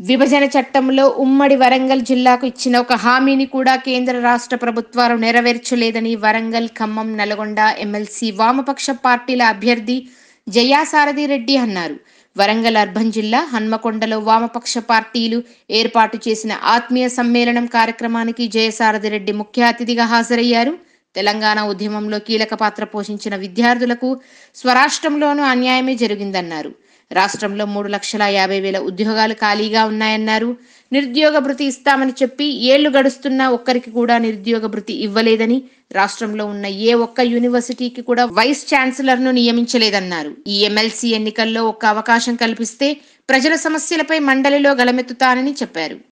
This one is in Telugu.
విభజన చట్టంలో ఉమ్మడి వరంగల్ జిల్లాకు ఇచ్చిన ఒక హామీని కూడా కేంద్ర రాష్ట్ర ప్రభుత్వాలు నెరవేర్చలేదని వరంగల్ ఖమ్మం నల్గొండ ఎమ్మెల్సీ వామపక్ష పార్టీల అభ్యర్థి జయాసారథి రెడ్డి అన్నారు వరంగల్ అర్బన్ జిల్లా హన్మకొండలో వామపక్ష పార్టీలు ఏర్పాటు చేసిన ఆత్మీయ సమ్మేళనం కార్యక్రమానికి జయసారథి రెడ్డి ముఖ్య అతిథిగా హాజరయ్యారు తెలంగాణ ఉద్యమంలో కీలక పాత్ర పోషించిన విద్యార్థులకు స్వరాష్ట్రంలోనూ అన్యాయమే జరిగిందన్నారు రాష్ట్రంలో మూడు లక్షల యాభై వేల ఉద్యోగాలు ఖాళీగా ఉన్నాయన్నారు నిరుద్యోగ భృతి ఇస్తామని చెప్పి ఏళ్లు గడుస్తున్నా ఒక్కరికి కూడా నిరుద్యోగ భృతి ఇవ్వలేదని రాష్ట్రంలో ఉన్న ఏ ఒక్క యూనివర్సిటీకి కూడా వైస్ ఛాన్సలర్ ను నియమించలేదన్నారు ఈ ఎమ్మెల్సీ ఎన్నికల్లో ఒక్క అవకాశం కల్పిస్తే ప్రజల సమస్యలపై మండలిలో గలమెత్తుతానని చెప్పారు